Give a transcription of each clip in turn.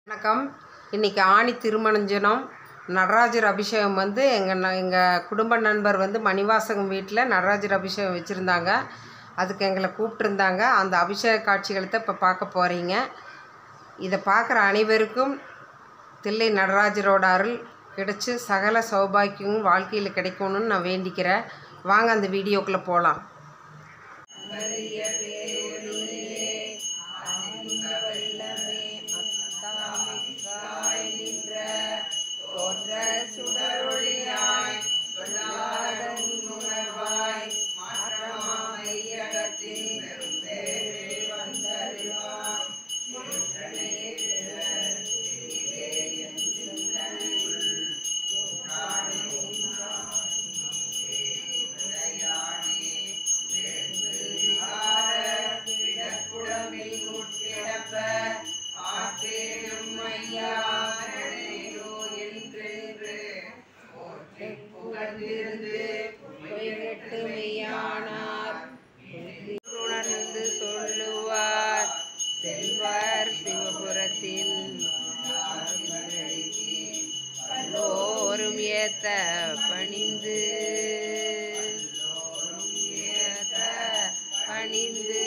வணக்கம் இன்றைக்கி ஆணி திருமணஞ்சனம் நடராஜர் அபிஷேகம் வந்து எங்கள் எங்கள் குடும்ப நண்பர் வந்து மணிவாசகம் வீட்டில் நடராஜர் அபிஷேகம் வச்சுருந்தாங்க அதுக்கு எங்களை கூப்பிட்ருந்தாங்க அந்த அபிஷேக காட்சிகளை தான் இப்போ பார்க்க போகிறீங்க இதை பார்க்குற அனைவருக்கும் தில்லை நடராஜரோட அருள் கிடைச்சி சகல சௌபாக்கியமும் வாழ்க்கையில் கிடைக்கணும்னு நான் வேண்டிக்கிறேன் வாங்க அந்த வீடியோக்குள்ளே போகலாம் உணர்ந்து சொல்லுவார் செல்வார் சிவபுரத்தில் எல்லோரும் ஏத்த பணிந்து ஏத்த பணிந்து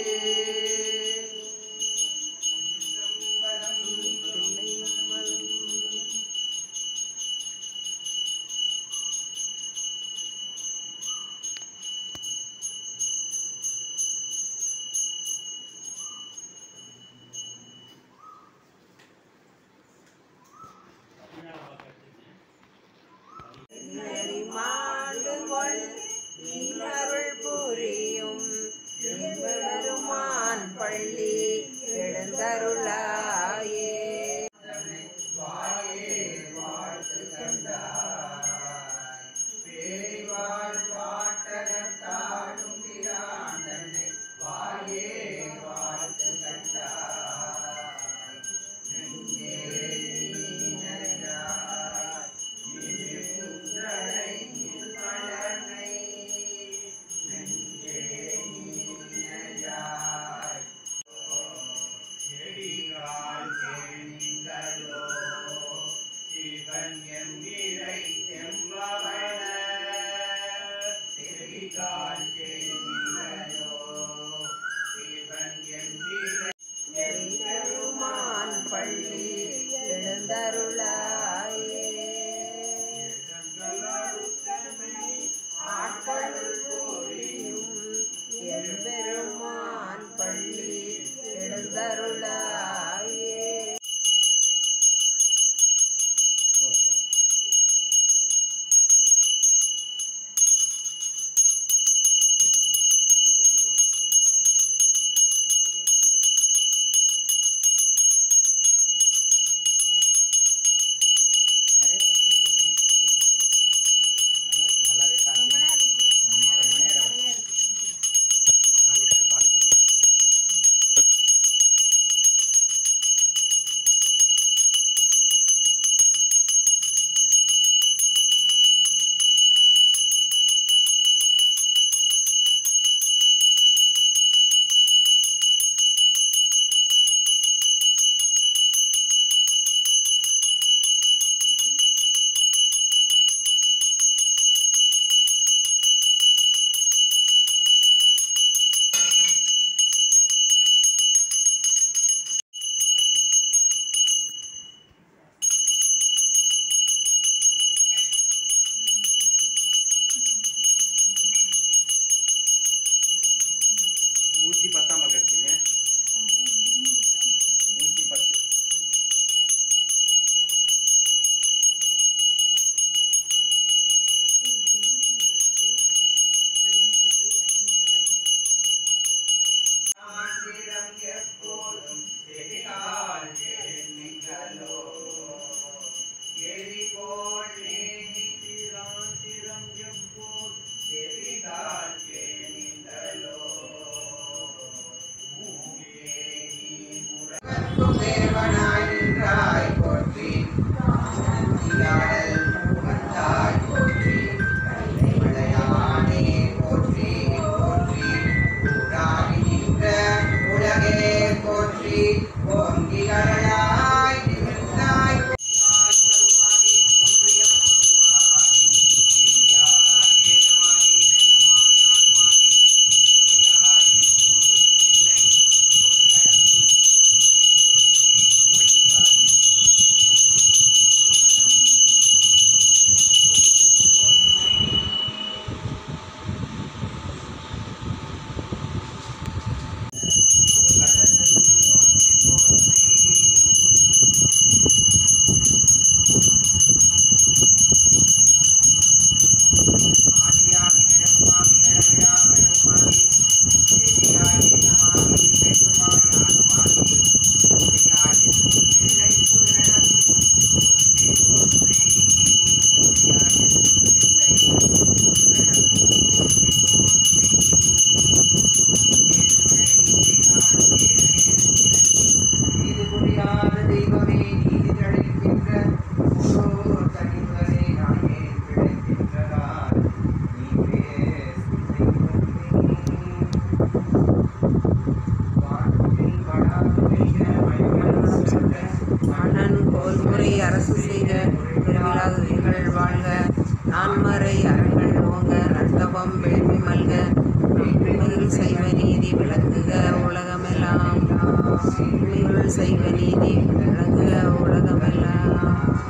அண்ணன் கோல்முறை அரசு செய்த பெருவிழாதுகள் வாழ்க நான்மறை அறங்கள் ஓங்க நத்தவம் வேள்வி மல்க உண்மையில் சைவ நீதி விளங்குக உலகமெல்லாம் உண்மையில் சைவ நீதி விளங்குக உலகமெல்லாம்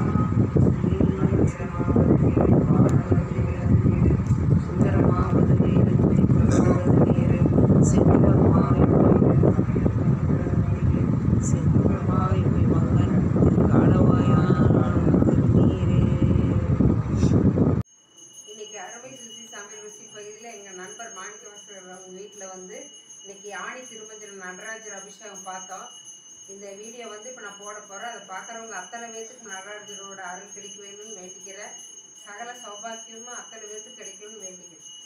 சுந்தரமாவது வேறு துதிப்பது வேறு செல்வமாய் செல்வமாய் மகன் காலவாயான் திருநீரே இன்னைக்கு அறுவை சுசி சமையல் ருசி பகுதியில் எங்கள் நண்பர் மாணிக்கவாசகர் அவங்க வீட்டில் வந்து இன்னைக்கு ஆணி திருமஞ்சனம் நடராஜர் அபிஷேகம் பார்த்தோம் இந்த வீடியோ வந்து இப்போ நான் போட போகிறேன் அதை பார்க்குறவங்க அத்தனை பேத்துக்கு நடராஜரோட அருள் கிடைக்க வேணும்னு வேண்டிக்கிறேன் சகல சௌபாக்கியமும் அத்தனை பேத்துக்கு கிடைக்கணும்னு வேண்டிக்கிறேன்